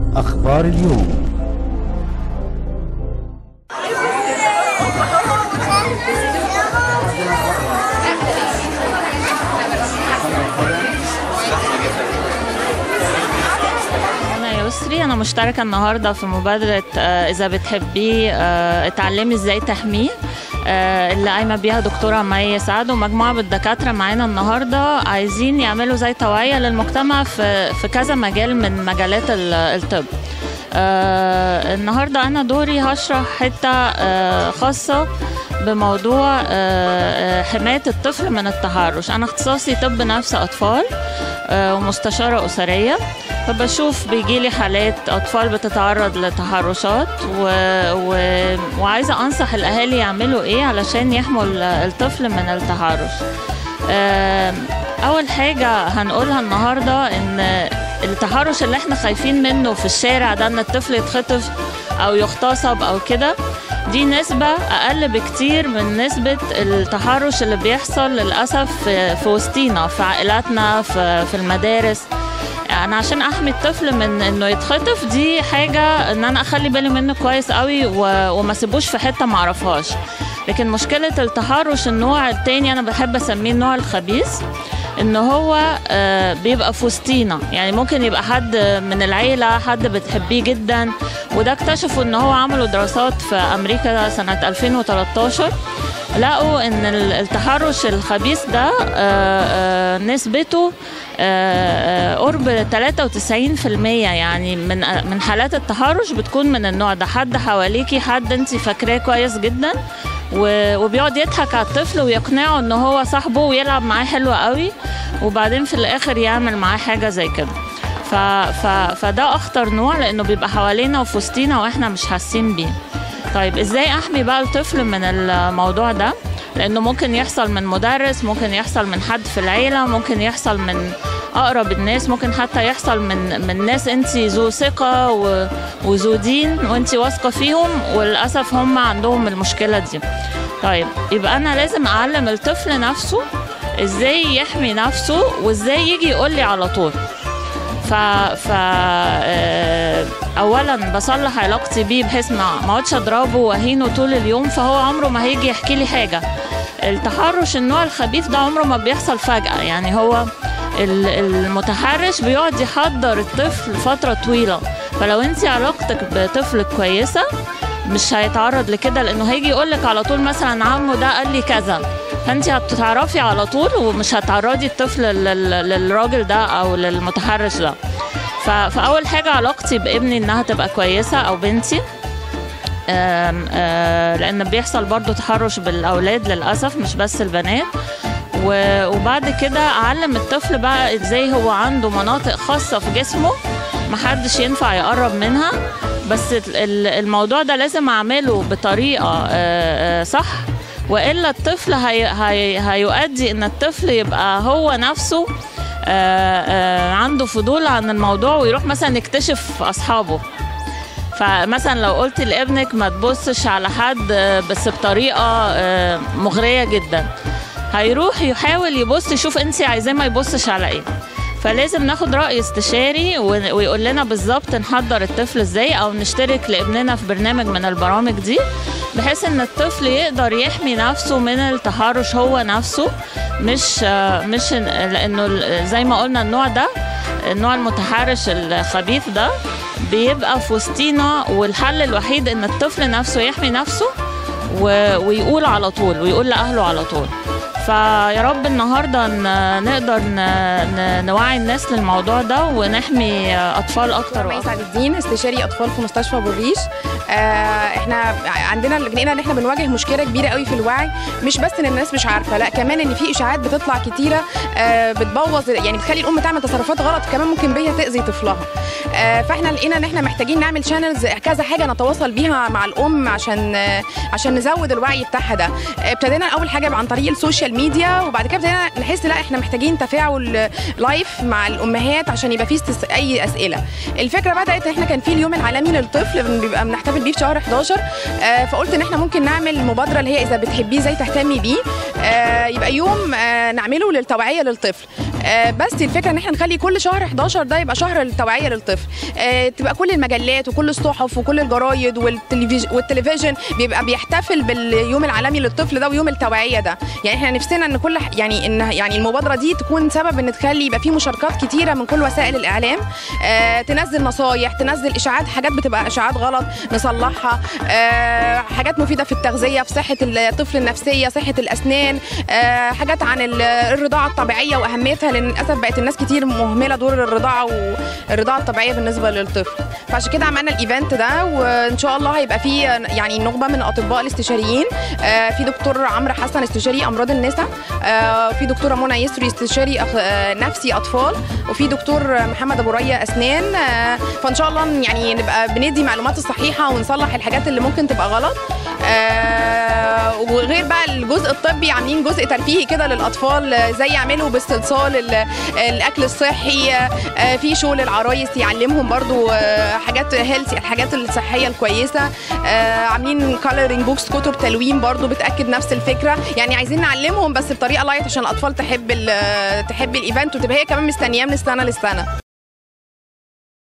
أخبار اليوم أنا يسري أنا مشتركة النهاردة في مبادرة آه، إذا بتحبيه آه، اتعلمي إزاي تحميه آه، اللي قايمة بيها دكتورة مي سعد ومجموعة من الدكاترة معانا النهاردة عايزين يعملوا زي توعية للمجتمع في في كذا مجال من مجالات ال- الطب آه، النهاردة أنا دوري هشرح حتة آه، خاصة بموضوع آه، آه، حماية الطفل من التحرش أنا اختصاصي طب نفس أطفال آه، ومستشارة أسرية فبشوف بيجيلي حالات أطفال بتتعرض لتحرشات و... و... وعايزة أنصح الأهالي يعملوا إيه علشان يحموا ال- الطفل من التحرش آم، أول حاجة هنقولها النهاردة إن التحرش اللي احنا خايفين منه في الشارع ده إن الطفل يتخطف أو يغتصب أو كده دي نسبة أقل بكتير من نسبة التحرش اللي بيحصل للأسف في في وسطينا في عائلاتنا في, في المدارس انا عشان احمي الطفل من انه يتخطف دي حاجه ان انا اخلي بالي منه كويس قوي و... وما سيبوش في حته ما اعرفهاش لكن مشكله التحرش النوع التاني انا بحب اسميه النوع الخبيث ان هو آه، بيبقى في وسطينا يعني ممكن يبقى حد من العيله حد بتحبيه جدا وده اكتشفوا ان هو عملوا دراسات في امريكا سنه 2013 لقوا ان ال- التحرش الخبيث ده آه، آه، نسبته آه، آه، قرب 93% يعني من من حالات التحرش بتكون من النوع ده حد حواليكي حد انت فاكراه كويس جدا و- وبيقعد يضحك على الطفل ويقنعه ان هو صاحبه ويلعب معاه حلو قوي وبعدين في الاخر يعمل معاه حاجه زي كده ف... ف... فده اخطر نوع لانه بيبقى حوالينا وفي وسطينا واحنا مش حاسين بيه طيب ازاي احمي بقى الطفل من الموضوع ده لانه ممكن يحصل من مدرس ممكن يحصل من حد في العيله ممكن يحصل من اقرب الناس ممكن حتى يحصل من من ناس انت ذو ثقه و- وذو دين وانت واثقه فيهم وللاسف هم عندهم المشكله دي طيب يبقى انا لازم اعلم الطفل نفسه ازاي يحمي نفسه وازاي يجي يقول لي على طول ف, ف... آه، اولا بصلح علاقتي بيه بحيث ما ما اقعدش اضربه واهينه طول اليوم فهو عمره ما هيجي يحكي لي حاجه التحرش النوع الخبيث ده عمره ما بيحصل فجاه يعني هو ال- المتحرش بيقعد يحضر الطفل فتره طويله فلو انت علاقتك بطفلك كويسه مش هيتعرض لكده لانه هيجي يقول لك على طول مثلا عمه ده قال لي كذا فانت هتتعرفي على طول ومش هتعرضي الطفل لل- للراجل ده او للمتحرش ده ف- فاول حاجه علاقتي بابني انها تبقى كويسه او بنتي آم، آه، لان بيحصل برضو تحرش بالاولاد للاسف مش بس البنات و- وبعد كده اعلم الطفل بقى ازاي هو عنده مناطق خاصه في جسمه محدش ينفع يقرب منها بس ال- ال- الموضوع ده لازم اعمله بطريقه آه، آه، صح والا الطفل هي هي هيؤدي ان الطفل يبقى هو نفسه آه، آه، عنده فضول عن الموضوع ويروح مثلا يكتشف اصحابه فمثلا لو قلت لابنك ما تبصش على حد آه، بس بطريقه آه، مغريه جدا هيروح يحاول يبص يشوف انت عايزاه ما يبصش على ايه فلازم ناخد رأي استشاري و- ويقول لنا بالظبط نحضر الطفل ازاي او نشترك لابننا في برنامج من البرامج دي بحيث ان الطفل يقدر يحمي نفسه من التحرش هو نفسه مش آه، مش إن- لانه ال- زي ما قلنا النوع ده النوع المتحرش الخبيث ده بيبقى في وسطينا والحل الوحيد ان الطفل نفسه يحمي نفسه و- ويقول على طول ويقول لاهله على طول فيا رب النهارده ن- نقدر ن- ن- نوعي الناس للموضوع ده ونحمي اطفال اكتر مي واكتر سعد الدين استشاري اطفال في مستشفى ابو الريش آه احنا عندنا لقينا ان احنا بنواجه مشكله كبيره قوي في الوعي مش بس ان الناس مش عارفه لا كمان ان في اشاعات بتطلع كتيره آه بتبوظ يعني بتخلي الام تعمل تصرفات غلط كمان ممكن بيها تاذي طفلها آه فاحنا لقينا ان احنا محتاجين نعمل شانلز كذا حاجه نتواصل بيها مع الام عشان آه عشان نزود الوعي بتاعها ده آه، ابتدينا اول حاجه عن طريق السوشيال ميديا وبعد كده ابتدينا نحس لا احنا محتاجين تفاعل لايف مع الامهات عشان يبقى في استس... اي اسئله الفكره بدات ان احنا كان في اليوم العالمي للطفل بيبقى بنحتفل بيه في شهر 11 آه، فقلت ان احنا ممكن نعمل مبادره اللي هي اذا بتحبيه ازاي تهتمي بيه آه، يبقى يوم آه، نعمله للتوعيه للطفل آه، بس الفكره ان احنا نخلي كل شهر 11 ده يبقى شهر التوعيه للطفل آه، تبقى كل المجلات وكل الصحف وكل الجرايد والتلفزيون والتلفزيون بيبقى بيحتفل باليوم العالمي للطفل ده ويوم التوعيه ده يعني احنا نفسنا ان كل ح- يعني ان يعني المبادره دي تكون سبب ان تخلي يبقى في مشاركات كتيره من كل وسائل الاعلام آه، تنزل نصايح تنزل اشاعات حاجات بتبقى اشاعات غلط نصلحها آه، حاجات مفيده في التغذيه في صحه الطفل النفسيه صحه الاسنان آه، حاجات عن ال- الرضاعه الطبيعيه واهميتها لان للاسف بقت الناس كتير مهمله دور الرضاعه والرضاعه الطبيعيه بالنسبه للطفل فعشان كده عملنا الايفنت ده وان شاء الله هيبقى فيه يعني نخبه من الاطباء الاستشاريين آه، في دكتور عمرو حسن استشاري امراض النساء آه، في دكتوره منى يسري استشاري أخ- آه، نفسي اطفال وفي دكتور محمد ابو ريا اسنان آه، فان شاء الله يعني نبقى بندي معلومات الصحيحه ونصلح الحاجات اللي ممكن تبقى غلط آه، وغير بقى الجزء الطبي عاملين جزء ترفيهي كده للاطفال آه، زي يعملوا باستئصال ال- الاكل الصحي آه، آه، في شو للعرايس يعلمهم برضو آه، حاجات هيلثي الحاجات الصحيه الكويسه آه، عاملين كولرنج بوكس كتب تلوين برضو بتاكد نفس الفكره يعني عايزين نعلمهم بس بطريقه لايت عشان الاطفال تحب ال- تحب الايفنت وتبقى هي كمان مستنياه من السنه للسنه